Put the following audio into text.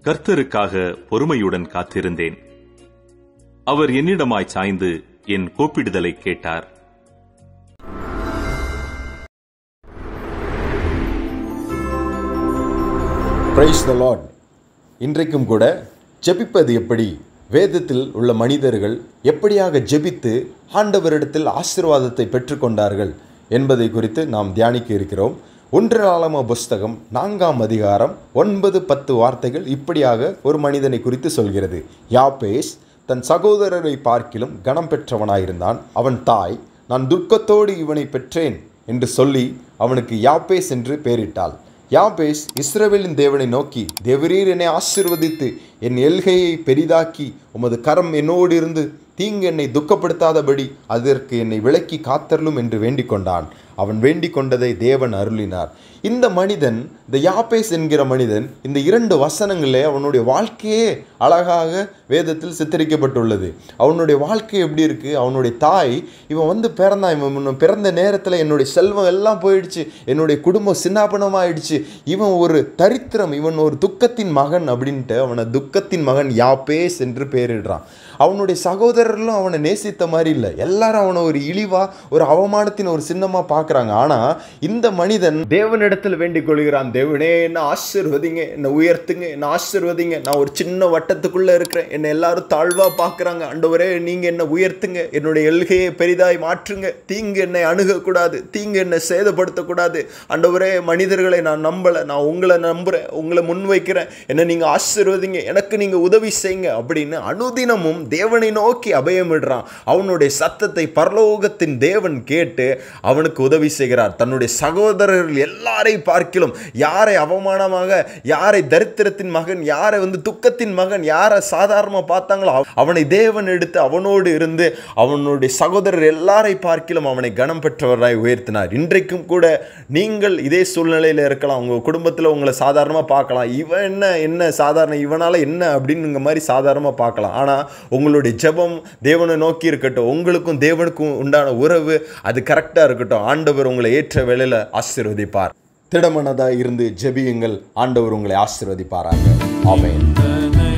கர்த்தருக்காக பொறுமையுடன் காத்திருந்தேன் அவர் என்னிடமாய் சாய்ந்து என் கூப்பிடுதலை கேட்டார் பிரைஸ் த லார்ட் இன்றைக்கும் கூட ஜெபிப்பது எப்படி வேதத்தில் உள்ள மனிதர்கள் எப்படியாக ஜெபித்து ஆண்டவரிடத்தில் ஆசீர்வாதத்தை பெற்றுக்கொண்டார்கள் என்பதை குறித்து நாம் தியானிக்க இருக்கிறோம் ஒன்று நாளாம புஸ்தகம் நான்காம் அதிகாரம் ஒன்பது பத்து வார்த்தைகள் இப்படியாக ஒரு மனிதனை குறித்து சொல்கிறது யாப்பேஸ் தன் சகோதரரை பார்க்கிலும் கனம் பெற்றவனாயிருந்தான் அவன் தாய் நான் துக்கத்தோடு இவனை பெற்றேன் என்று சொல்லி அவனுக்கு யாப்பேஸ் என்று பெயரிட்டாள் யாபேஸ் இஸ்ரவேலின் தேவனை நோக்கி தேவரீர் என்னை ஆசிர்வதித்து என் எல்கையை பெரிதாக்கி உமது கரம் என்னோடு இருந்து தீங்கு என்னை துக்கப்படுத்தாதபடி அதற்கு என்னை விலக்கி காத்தருளும் என்று வேண்டிக் கொண்டான் அவன் வேண்டிக் கொண்டதை தேவன் அருளினார் இந்த மனிதன் இந்த யாப்பேஸ் என்கிற மனிதன் இந்த இரண்டு வசனங்களே அவனுடைய வாழ்க்கையே அழகாக வேதத்தில் சித்தரிக்கப்பட்டுள்ளது அவனுடைய வாழ்க்கை எப்படி இருக்கு அவனுடைய தாய் இவன் வந்து பிறந்தான் இவன் முன்ன பிறந்த நேரத்தில் என்னுடைய செல்வம் எல்லாம் போயிடுச்சு என்னுடைய குடும்பம் சின்னாபனமாயிடுச்சு இவன் ஒரு தரித்திரம் இவன் ஒரு துக்கத்தின் மகன் அப்படின்ட்டு அவனை துக்கத்தின் மகன் யாப்பேஸ் என்று பெயரிடுறான் அவனுடைய சகோதரர்களும் அவனை நேசித்த மாதிரி இல்லை எல்லாரும் அவனை ஒரு இழிவா ஒரு அவமானத்தின் ஒரு சின்னமா பார்க்குறாங்க ஆனா இந்த மனிதன் தேவனிடத்தில் வேண்டிக் கொள்கிறான் தேவனே என்ன ஆசிர்வதிங்க என்னை உயர்த்துங்க என்ன ஆசிர்வதிங்க நான் ஒரு சின்ன வட்டத்துக்குள்ள இருக்கிறேன் என்னை எல்லாரும் தாழ்வா பார்க்குறாங்க ஆண்டவரே நீங்க என்னை உயர்த்துங்க என்னுடைய எல்கையை பெரிதாய் மாற்றுங்க தீங்கு என்னை அணுகக்கூடாது தீங்கு என்னை சேதப்படுத்தக்கூடாது ஆண்டவரே மனிதர்களை நான் நம்பலை நான் உங்களை நம்புறேன் உங்களை முன்வைக்கிறேன் என்னை நீங்க ஆசிர்வதிங்க எனக்கு நீங்க உதவி செய்யுங்க அப்படின்னு அனுதினமும் தேவனை நோக்கி அபயமிடுறான் அவனுடைய சத்தத்தை பரலோகத்தின் தேவன் கேட்டு அவனுக்கு உதவி செய்கிறார் தன்னுடைய சகோதரர்கள் எல்லாரை பார்க்கிலும் யாரை அவமானமாக யாரை தரித்திரத்தின் மகன் யாரை வந்து துக்கத்தின் மகன் யாரை சாதாரணமாக பார்த்தாங்களோ அவ- அவனை தேவன் எடுத்து அவனோடு இருந்து அவனுடைய சகோதரர் எல்லாரை பார்க்கிலும் அவனை கனம் பெற்றவராய் உயர்த்தினார் இன்றைக்கும் கூட நீங்கள் இதே சூழ்நிலையில் இருக்கலாம் உங்கள் குடும்பத்தில் உங்களை சாதாரணமாக பார்க்கலாம் இவன் என்ன என்ன சாதாரண இவனால் என்ன அப்படின்னுங்க மாதிரி சாதாரணமாக பார்க்கலாம் ஆனால் உங்களுடைய ஜெபம் தேவனை நோக்கி இருக்கட்டும் உங்களுக்கும் தேவனுக்கும் உண்டான உறவு அது கரெக்டாக இருக்கட்டும் ஆண்டவர் உங்களை ஏற்ற வேளையில் ஆசீர்வதிப்பார் திடமனதாக இருந்து ஜெபியுங்கள் ஆண்டவர் உங்களை ஆசீர்வதிப்பாராங்க ஆமென் தனை